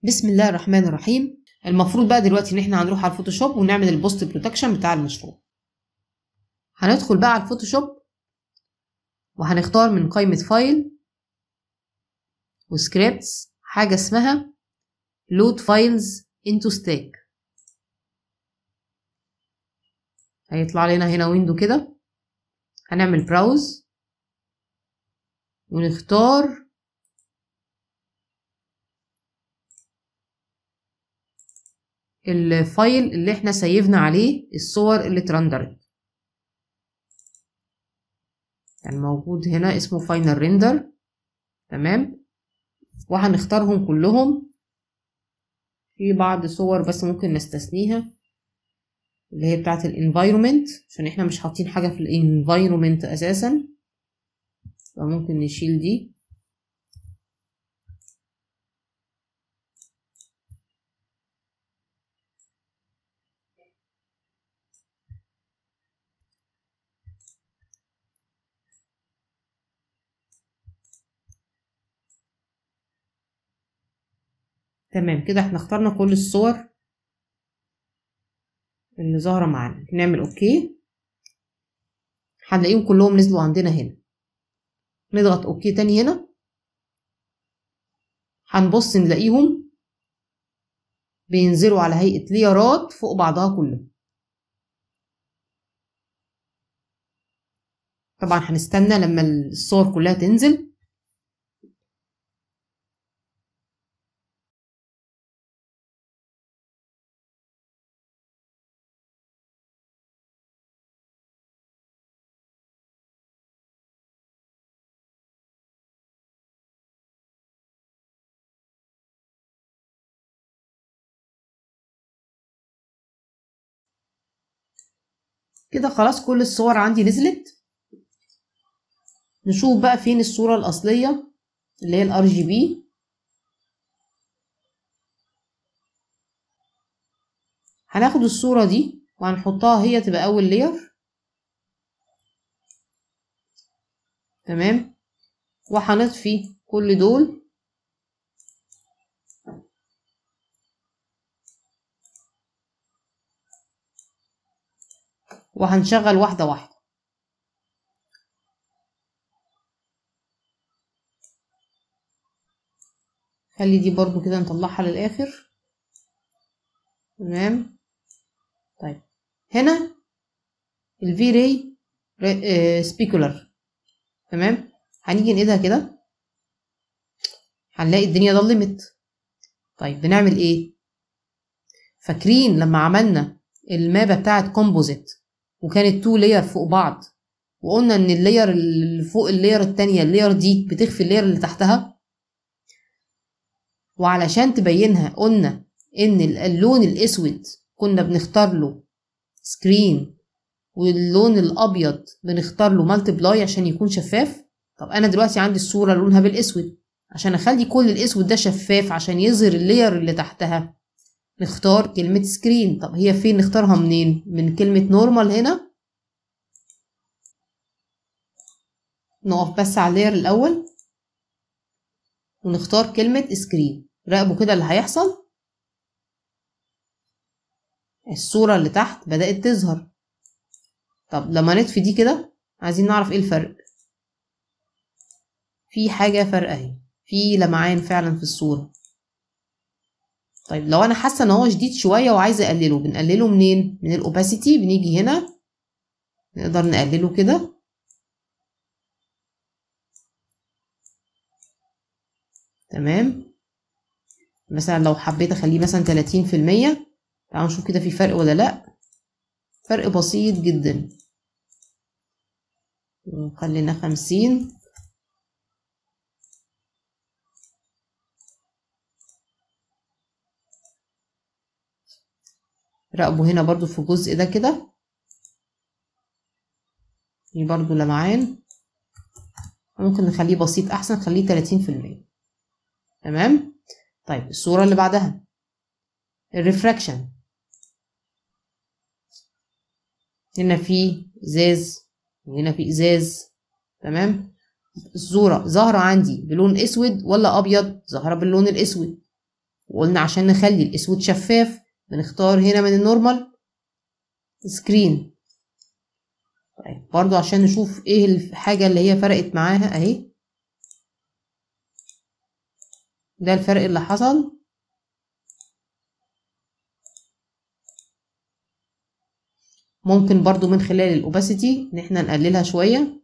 بسم الله الرحمن الرحيم المفروض بقى دلوقتي ان احنا هنروح على الفوتوشوب ونعمل البوست بروتكشن بتاع المشروع هندخل بقى على الفوتوشوب وهنختار من قائمة فايل وسكريبتس حاجة اسمها load files into stack هيطلع لنا هنا ويندو كده هنعمل براوز ونختار الفايل اللي احنا سيفنا عليه الصور اللي اترندرت يعني موجود هنا اسمه فاينل ريندر تمام وهنختارهم كلهم في بعض صور بس ممكن نستثنيها اللي هي بتاعت الانفايرومنت عشان احنا مش حاطين حاجة في الانفايرومنت اساسا فممكن نشيل دي تمام كده احنا اخترنا كل الصور اللي ظاهرة معانا نعمل اوكي هنلاقيهم كلهم نزلوا عندنا هنا نضغط اوكي تاني هنا هنبص نلاقيهم بينزلوا على هيئة ليارات فوق بعضها كلها طبعا هنستنى لما الصور كلها تنزل كده خلاص كل الصور عندي نزلت نشوف بقى فين الصورة الأصلية اللي هي الار جي بي هناخد الصورة دي وهنحطها هي تبقى أول لير تمام وهنطفي كل دول وهنشغل واحدة واحدة خلي دي برضو كده نطلعها للآخر تمام طيب هنا الفي راي سبيكولر تمام هنيجي نقيدها كده هنلاقي الدنيا ضلمت طيب بنعمل ايه فاكرين لما عملنا المابة بتاعت كومبوزيت وكانت تو لاير فوق بعض وقلنا ان اللاير اللي فوق اللاير التانية اللاير دي بتخفي اللاير اللي تحتها وعلشان تبينها قلنا ان اللون الاسود كنا بنختار له سكرين واللون الابيض بنختار له مالتيبلاي عشان يكون شفاف طب انا دلوقتي عندي الصورة لونها بالاسود عشان اخلي كل الاسود ده شفاف عشان يظهر اللاير اللي تحتها نختار كلمة سكرين طب هي فين نختارها منين من كلمة نورمال هنا نقف بس على اللاير الأول ونختار كلمة سكرين راقبوا كده اللي هيحصل الصورة اللي تحت بدأت تظهر طب لما نطفي دي كده عايزين نعرف ايه الفرق في حاجة فرق اهي في لمعان فعلا في الصورة طيب لو انا حاسه ان هو شديد شويه وعايزه اقلله بنقلله منين من الاوباسيتي بنيجي هنا نقدر نقلله كده تمام مثلا لو حبيت اخليه مثلا 30% تعالوا نشوف كده في فرق ولا لا فرق بسيط جدا خلينا خمسين راقبوا هنا برضو في الجزء ده كده دي برضو لمعان ممكن نخليه بسيط احسن نخليه تلاتين في المية تمام طيب الصورة اللي بعدها الريفراكشن هنا في ازاز وهنا في ازاز تمام الصورة ظاهرة عندي بلون اسود ولا ابيض ظاهرة باللون الاسود وقلنا عشان نخلي الاسود شفاف بنختار هنا من النورمال سكرين طيب برضو عشان نشوف ايه الحاجة اللي هي فرقت معاها اهي ده الفرق اللي حصل ممكن برضو من خلال الاوباسيتي ان احنا نقللها شوية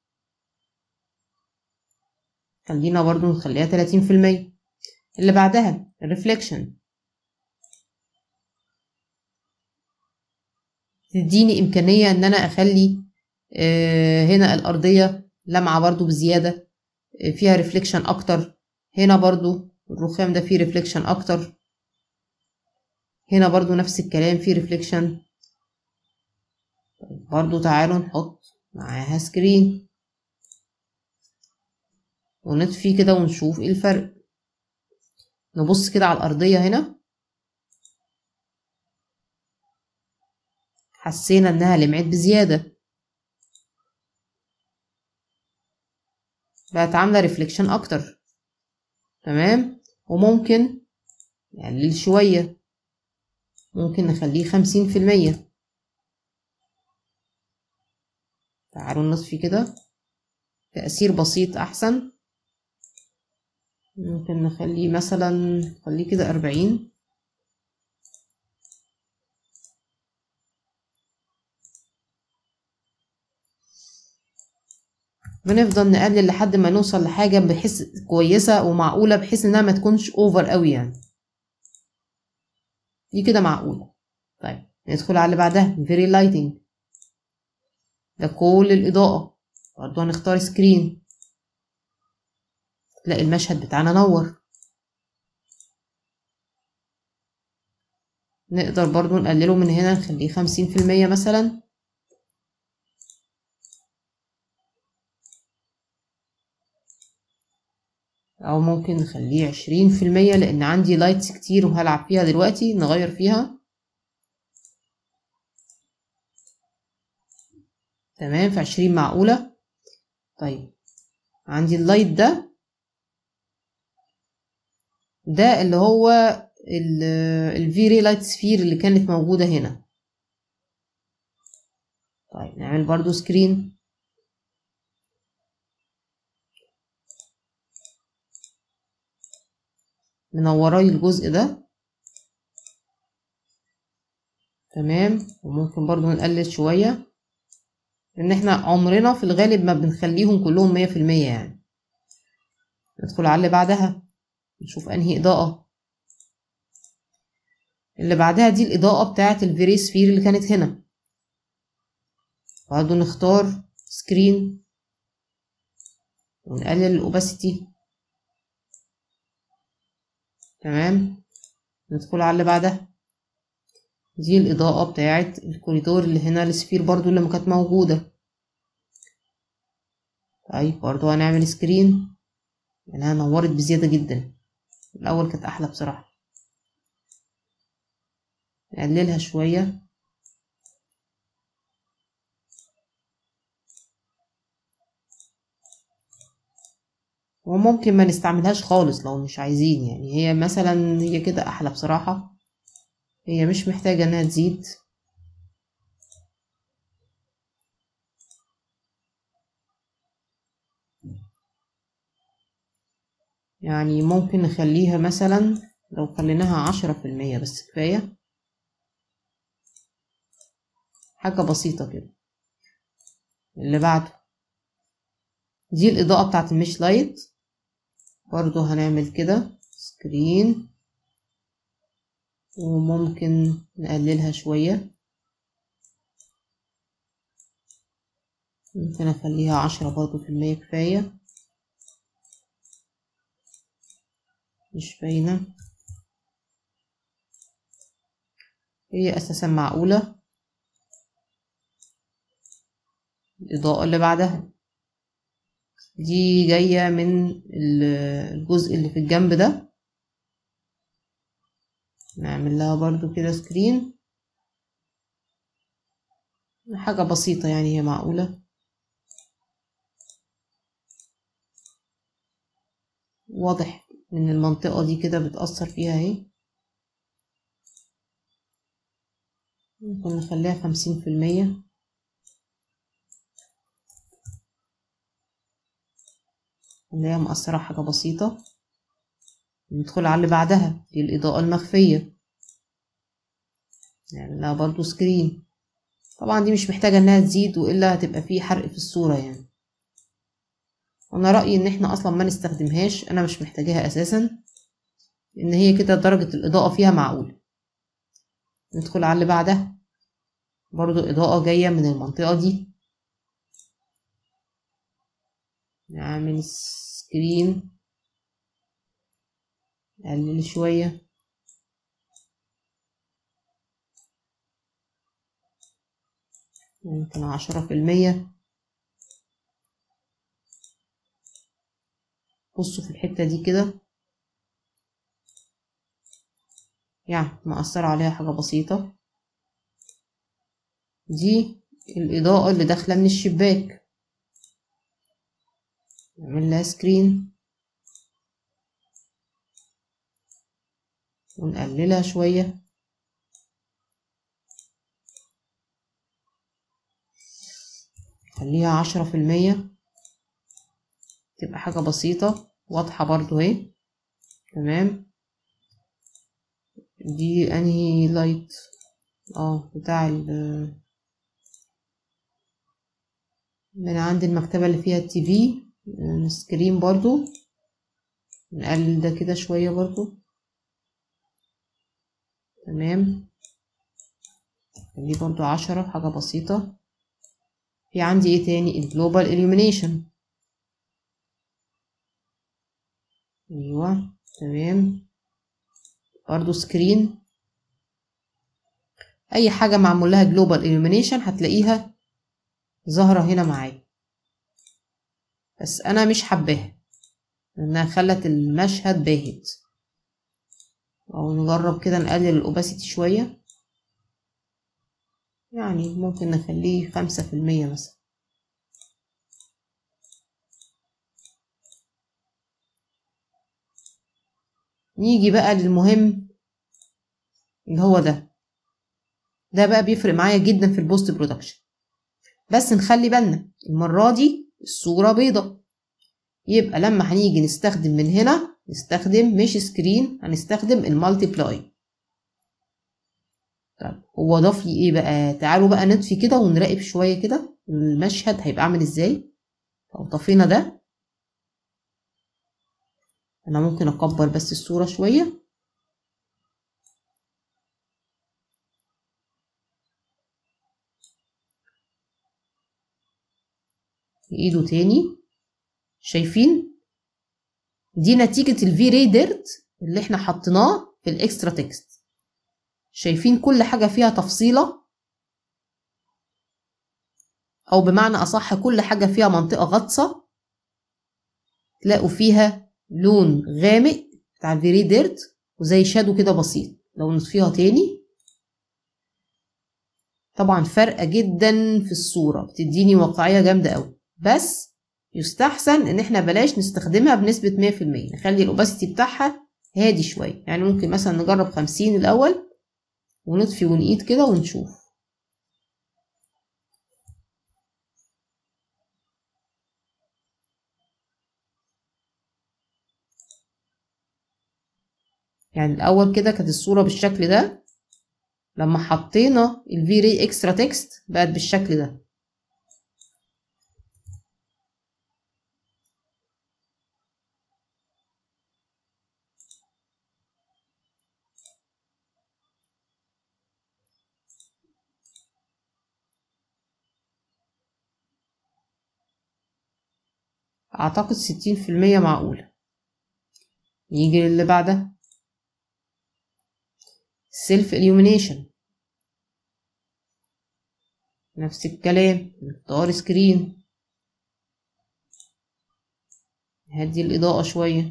خلينا برضو نخليها تلاتين في المية اللي بعدها الريفليكشن تديني إمكانية إن أنا أخلي آه هنا الأرضية لمعة برضو بزيادة آه فيها ريفليكشن أكتر هنا برضو الرخام ده فيه ريفليكشن أكتر هنا برضو نفس الكلام فيه ريفليكشن برضو تعالوا نحط معاها سكرين ونطفي كده ونشوف ايه الفرق نبص كده على الأرضية هنا حسينا انها لمعت بزيادة بقت عاملة ريفليكشن اكتر تمام وممكن نقلل شوية ممكن نخليه خمسين في المية تعالوا نطفي كده تأثير بسيط أحسن ممكن نخليه مثلا نخليه كده أربعين بنفضل نقلل لحد ما نوصل لحاجة بحيث كويسة ومعقولة بحيث انها ما تكونش اوفر قوي يعني دي كده معقولة طيب ندخل على اللي بعدها very lighting ده كل الإضاءة برضو هنختار سكرين تلاقي المشهد بتاعنا نور نقدر برضو نقلله من هنا نخليه خمسين في المية مثلا أو ممكن نخليه عشرين في المية لأن عندي لايتس كتير وهلعب فيها دلوقتي نغير فيها تمام في عشرين معقولة طيب عندي اللايت ده ده اللي هو الفيري لايت سفير اللي كانت موجودة هنا طيب نعمل برضو سكرين منوراي الجزء ده تمام وممكن برضو نقلل شوية لان احنا عمرنا في الغالب ما بنخليهم كلهم مية في المية يعني ندخل على اللي بعدها نشوف انهي اضاءة اللي بعدها دي الاضاءة بتاعة الفيري سفير اللي كانت هنا برضو نختار سكرين ونقلل الاوباسيتي تمام ندخل على اللي بعدها دي الإضاءة بتاعة الكوريدور اللي هنا السفير برضو اللي ما كانت موجودة طيب برضو هنعمل سكرين لأنها نورت بزيادة جدا الأول كانت أحلى بصراحة نقللها شوية وممكن ما نستعملهاش خالص لو مش عايزين يعني هي مثلا هي كده أحلى بصراحة هي مش محتاجة انها تزيد يعني ممكن نخليها مثلا لو خليناها عشرة في المية بس كفاية حاجة بسيطة كده اللي بعده دي الإضاءة بتاعت المش لايت برضو هنعمل كده سكرين وممكن نقللها شوية ممكن أخليها عشرة برضو في المية كفاية مش باينة هي أساسا معقولة الإضاءة اللي بعدها دي جاية من الجزء اللي في الجنب ده نعمل لها برضو كده سكرين حاجة بسيطة يعني هي معقولة واضح من المنطقة دي كده بتأثر فيها اهي ممكن نخليها خمسين في المية اللي هي مؤثرة حاجة بسيطة ندخل على اللي بعدها دي الإضاءة المخفية نعمل لها برضو سكرين طبعا دي مش محتاجة انها تزيد وإلا هتبقى فيه حرق في الصورة يعني انا رأيي ان احنا اصلا ما نستخدمهاش انا مش محتاجاها اساسا ان هي كده درجة الاضاءة فيها معقولة ندخل على اللي بعدها برضو اضاءة جاية من المنطقة دي نعمل سكرين نقلل شوية ممكن عشرة في المية بصوا في الحتة دي كده يعني مأثر عليها حاجة بسيطة دي الإضاءة اللي داخلة من الشباك نعمل لها سكرين ونقللها شوية خليها عشرة في المية تبقى حاجة بسيطة واضحة برضو اهي تمام دي انهي لايت اه بتاع ال من عند المكتبة اللي فيها التي في سكرين برضو نقلل ده كده شوية برضو تمام دي برضو عشرة حاجة بسيطة في عندي ايه تاني الجلوبال illumination ايوه تمام برضو سكرين اي حاجة معمول لها جلوبال illumination هتلاقيها ظاهرة هنا معايا بس انا مش حباها لانها خلت المشهد باهت او نجرب كده نقلل الاوباسيتي شوية يعني ممكن نخليه خمسة في المية مثلا نيجي بقى للمهم اللي هو ده ده بقى بيفرق معايا جدا في البوست برودكشن بس نخلي بالنا المرة دي الصورة بيضة يبقى لما هنيجي نستخدم من هنا نستخدم مش سكرين هنستخدم المالتيبلاي طب هو ضاف لي ايه بقى تعالوا بقى نطفي كده ونراقب شويه كده المشهد هيبقى عامل ازاي لو طفينا ده انا ممكن اكبر بس الصوره شويه ايده تاني شايفين دي نتيجة الفي راي ديرت اللي احنا حطيناه في الاكسترا تكست شايفين كل حاجة فيها تفصيلة أو بمعنى أصح كل حاجة فيها منطقة غطسة تلاقوا فيها لون غامق بتاع الفيري ديرت وزي شادو كده بسيط لو نطفيها تاني طبعا فارقة جدا في الصورة بتديني واقعية جامدة أوي بس يستحسن ان احنا بلاش نستخدمها بنسبة مية في المية نخلي الاوباسيتي بتاعها هادي شوية يعني ممكن مثلا نجرب خمسين الأول ونطفي ونقيد كده ونشوف يعني الأول كده كانت الصورة بالشكل ده لما حطينا الفي ري اكسترا تكست بقت بالشكل ده أعتقد ستين في المية معقولة نيجي للي بعدها سيلف illumination نفس الكلام نختار سكرين نهدي الإضاءة شوية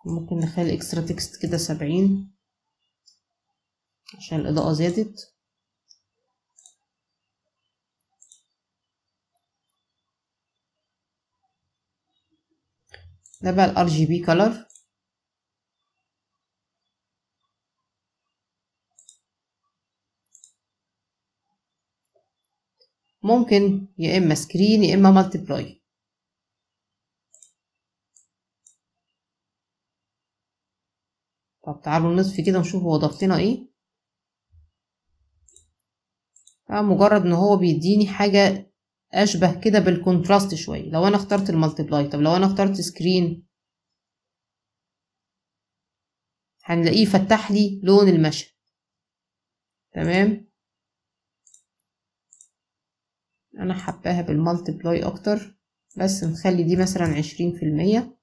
ممكن نخلي اكسترا تكست كده سبعين عشان الإضاءة زادت ده بقى الار جي بي كولر ممكن يا اما سكرين يا اما مالتيبلاي طب تعالوا نطفي كده ونشوف هو ضاف لنا ايه مجرد ان هو بيديني حاجة اشبه كده بالكونتراست شوية لو انا اخترت المالتيبلاي طب لو انا اخترت سكرين هنلاقيه فتح لي لون المشهد تمام انا حباها بالمالتيبلاي اكتر بس نخلي دي مثلا عشرين في المية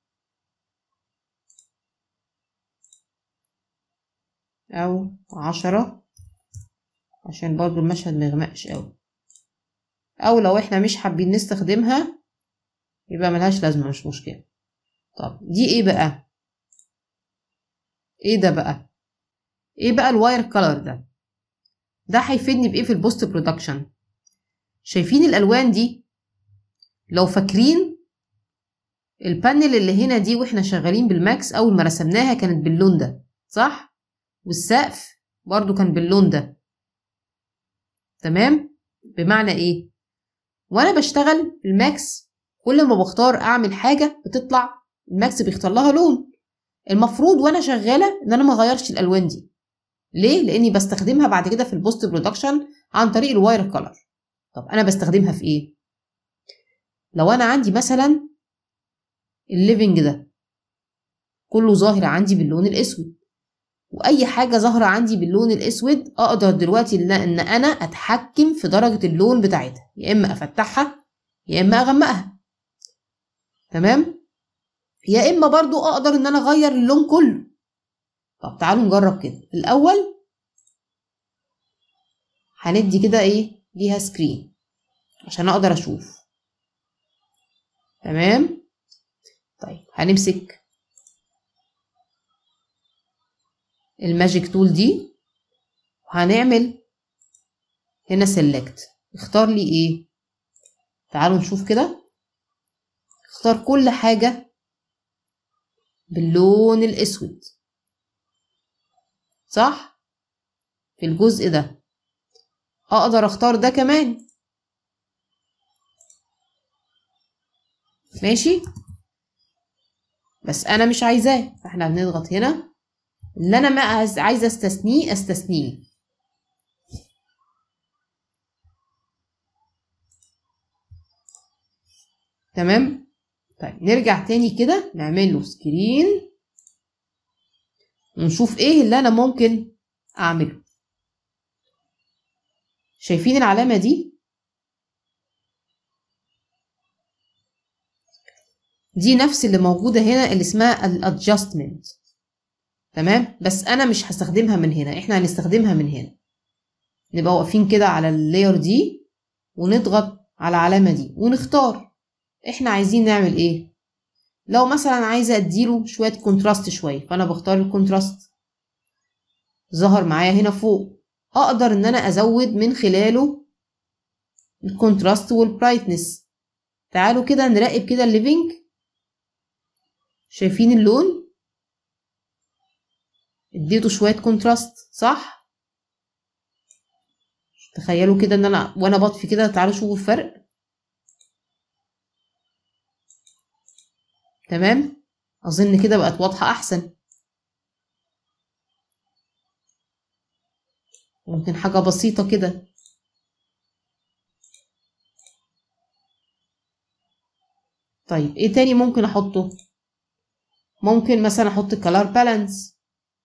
او عشرة عشان برضو المشهد مغمقش اوي او لو احنا مش حابين نستخدمها يبقى ملهاش لازمة مش مشكلة طب دي ايه بقى ايه ده بقى ايه بقى الواير كولر ده ده هيفيدني بايه في البوست برودكشن شايفين الالوان دي لو فاكرين البانل اللي هنا دي واحنا شغالين بالماكس اول ما رسمناها كانت باللون ده صح والسقف برضو كان باللون ده تمام بمعنى ايه وانا بشتغل الماكس كل ما بختار اعمل حاجه بتطلع الماكس بيختار لها لون المفروض وانا شغاله ان انا ما اغيرش الالوان دي ليه لاني بستخدمها بعد كده في البوست برودكشن عن طريق الواير كولر طب انا بستخدمها في ايه لو انا عندي مثلا الليفنج ده كله ظاهر عندي باللون الاسود واي حاجه ظاهره عندي باللون الاسود اقدر دلوقتي ان انا اتحكم في درجه اللون بتاعتها يا اما افتحها يا اما اغمقها تمام يا اما برضو اقدر ان انا اغير اللون كله طب تعالوا نجرب كده الاول هندي كده ايه ليها سكرين عشان اقدر اشوف تمام طيب هنمسك الماجيك تول دي وهنعمل هنا سيلكت اختار لي ايه تعالوا نشوف كده اختار كل حاجة باللون الاسود صح في الجزء ده اقدر اختار ده كمان ماشي بس انا مش عايزاه فاحنا بنضغط هنا اللي انا ما عايزه استثنيه استثنيه تمام طيب نرجع تاني كده نعمل له سكرين ونشوف ايه اللي انا ممكن اعمله شايفين العلامه دي دي نفس اللي موجوده هنا اللي اسمها الادجستمنت تمام بس انا مش هستخدمها من هنا احنا هنستخدمها من هنا نبقى واقفين كده على اللاير دي ونضغط على العلامه دي ونختار احنا عايزين نعمل ايه لو مثلا عايزه اديله شويه كونتراست شويه فانا بختار الكونتراست ظهر معايا هنا فوق اقدر ان انا ازود من خلاله الكونتراست والبرايتنس تعالوا كده نراقب كده الليفينج شايفين اللون اديته شويه كونتراست صح تخيلوا كده ان انا وانا بطفي كده تعالوا شوفوا الفرق تمام اظن كده بقت واضحه احسن ممكن حاجه بسيطه كده طيب ايه تاني ممكن احطه ممكن مثلا احط كلار بالانس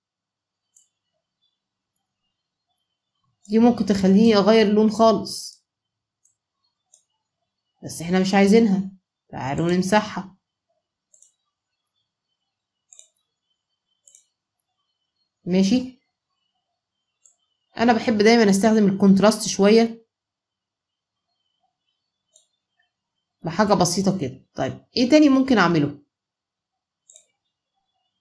دي ممكن تخليني اغير اللون خالص بس احنا مش عايزينها تعالوا نمسحها ماشي انا بحب دايما استخدم الكونتراست شويه بحاجه بسيطه كده طيب ايه تاني ممكن اعمله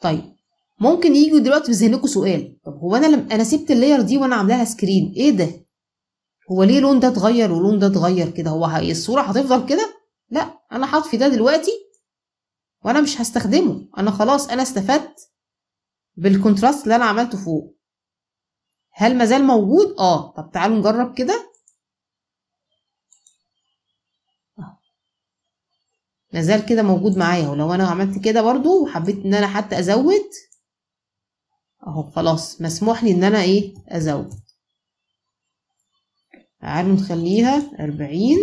طيب ممكن يجوا دلوقتي في ذهنكم سؤال طب هو انا لم انا سبت اللاير دي وانا عاملاها لها سكرين ايه ده هو ليه لون ده اتغير ولون ده اتغير كده هو ه- الصوره هتفضل كده لا انا هطفي ده دلوقتي وانا مش هستخدمه انا خلاص انا استفدت بالكونتراست اللي انا عملته فوق هل مازال موجود اه طب تعالوا نجرب كده آه. مازال كده موجود معايا ولو انا عملت كده برضو وحبيت ان انا حتى ازود اهو خلاص مسموح لي ان انا ايه ازود تعالوا نخليها أربعين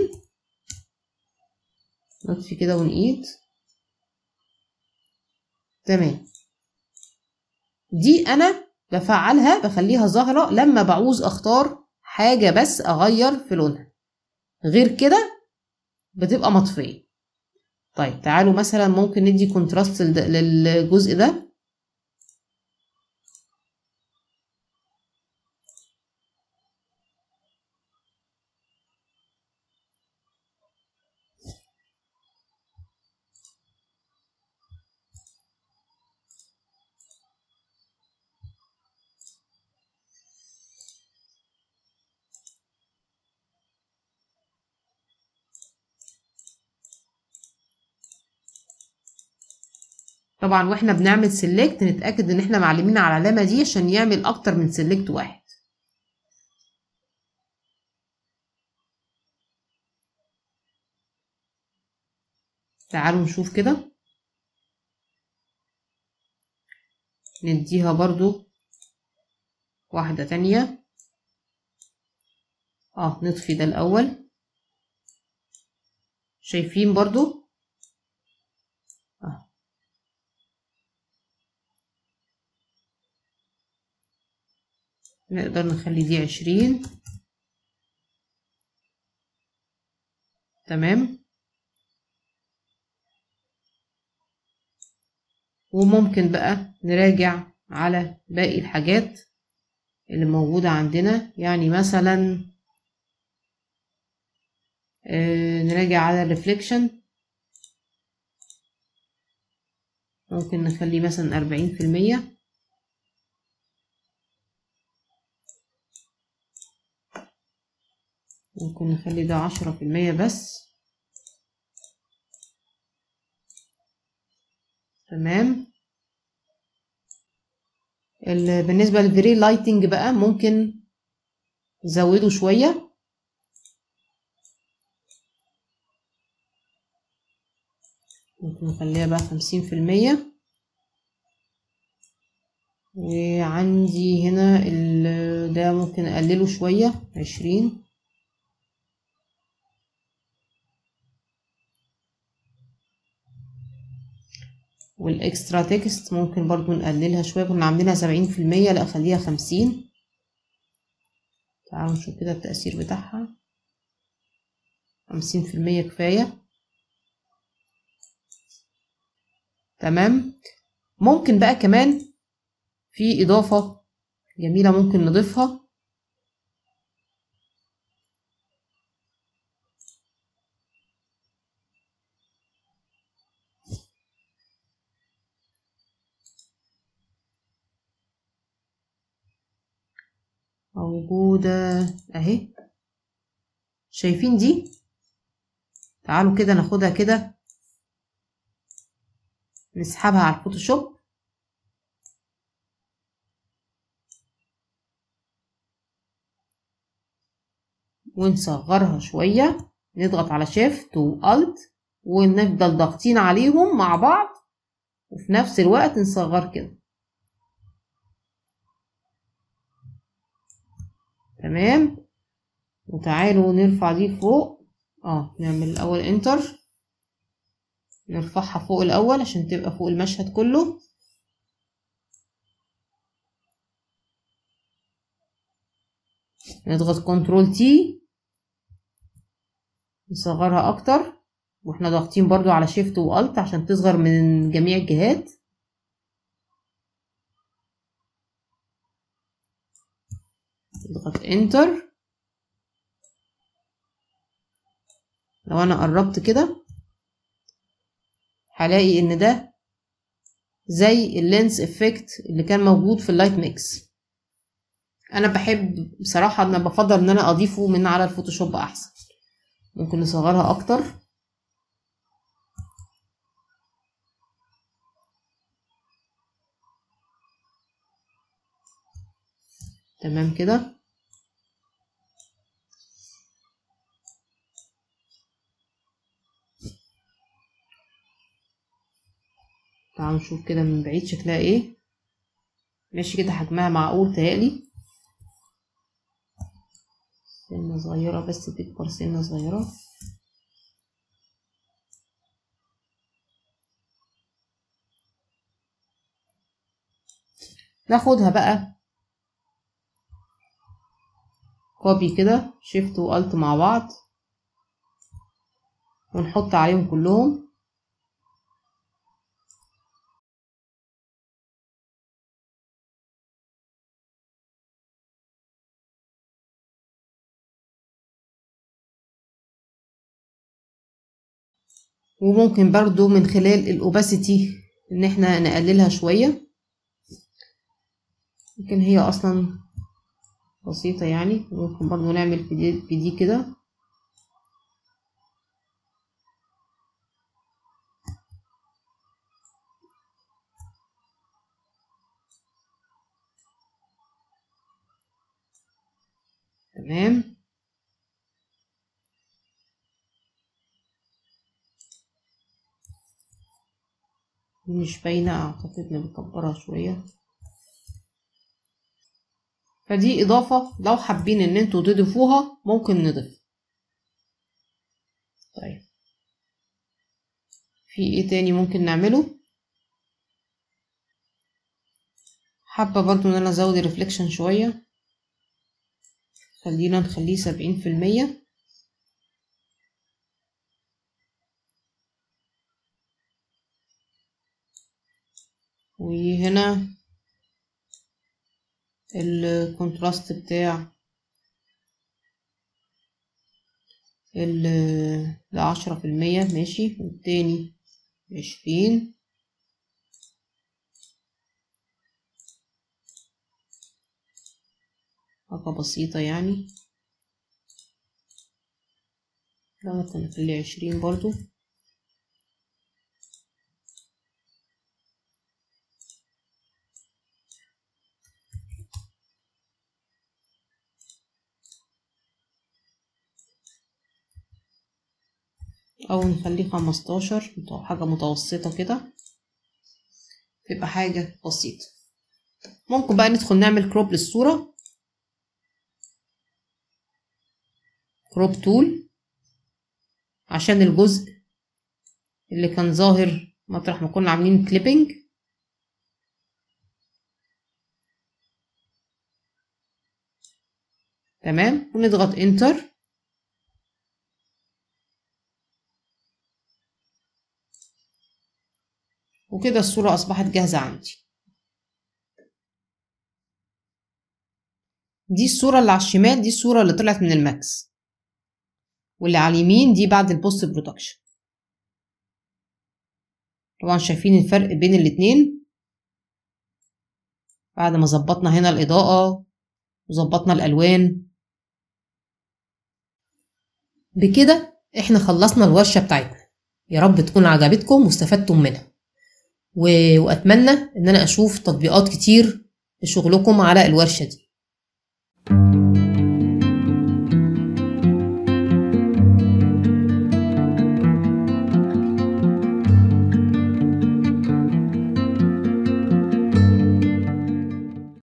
نطفي كده ونقيد تمام دي انا بفعلها بخليها ظاهرة لما بعوز اختار حاجة بس اغير في لونها غير كده بتبقى مطفية طيب تعالوا مثلا ممكن ندي كونتراست للجزء ده طبعا واحنا بنعمل سيلكت نتاكد ان احنا معلمين على العلامه دي عشان يعمل اكتر من سيلكت واحد تعالوا نشوف كده نديها برضو واحدة تانية اه نطفي ده الأول شايفين برضو اه نقدر نخلي دي عشرين تمام وممكن بقى نراجع على باقي الحاجات اللي موجودة عندنا يعني مثلا آه نراجع على الريفليكشن ممكن نخليه مثلا أربعين في المية ممكن نخلي ده عشرة في المية بس تمام بالنسبة للفري لايتنج بقى ممكن نزوده شوية ممكن نخليها بقى خمسين في المية وعندي هنا ده ممكن أقلله شوية عشرين والاكسترا تكست ممكن برضو نقللها شوية كنا عاملينها سبعين في المية لا خليها خمسين تعالوا نشوف كده التأثير بتاعها خمسين في المية كفاية تمام ممكن بقى كمان في إضافة جميلة ممكن نضيفها موجودة اهي شايفين دي تعالوا كده ناخدها كده نسحبها على الفوتوشوب ونصغرها شوية نضغط على شيفت والت ونفضل ضاغطين عليهم مع بعض وفي نفس الوقت نصغر كده تمام وتعالوا نرفع دي فوق اه نعمل الاول انتر نرفعها فوق الاول عشان تبقى فوق المشهد كله نضغط كنترول تي نصغرها اكتر واحنا ضاغطين برضو على شيفت والت عشان تصغر من جميع الجهات نضغط انتر لو انا قربت كده هلاقي ان ده زي اللينس افكت اللي كان موجود في اللايت ميكس انا بحب بصراحة انا بفضل ان انا اضيفه من على الفوتوشوب احسن ممكن نصغرها اكتر تمام كده تعالوا نشوف كده من بعيد شكلها ايه ماشي كده حجمها معقول تهيألي سنة صغيرة بس تكبر سنة صغيرة ناخدها بقى كوبي كده شيفت والت مع بعض ونحط عليهم كلهم وممكن برضو من خلال الاوباسيتي ان احنا نقللها شوية لكن هي اصلا بسيطة يعني ممكن برضو نعمل في دي, في دي كده تمام مش باينة اعتقد نكبرها شوية فدي اضافة لو حابين ان انتوا تضيفوها ممكن نضيف طيب في ايه تاني ممكن نعمله حابة برضو ان انا ازود الريفليكشن شوية خلينا نخليه سبعين في المية وهنا الكونتراست بتاع العشرة في المية ماشي والتاني عشرين حاجة بسيطة يعني ده ممكن نخليه عشرين برضو او نخليه خمستاشر حاجة متوسطة كده تبقى حاجة بسيطة ممكن بقى ندخل نعمل كروب للصورة كروب تول عشان الجزء اللي كان ظاهر مطرح ما كنا عاملين كليبنج تمام ونضغط انتر وكده الصورة أصبحت جاهزة عندي دي الصورة اللي على الشمال دي الصورة اللي طلعت من الماكس واللي على اليمين دي بعد البوست برودكشن طبعا شايفين الفرق بين الاتنين بعد ما ظبطنا هنا الإضاءة وظبطنا الألوان بكده احنا خلصنا الورشة بتاعتنا يا رب تكون عجبتكم واستفدتم منها و... واتمنى ان انا اشوف تطبيقات كتير لشغلكم على الورشه دي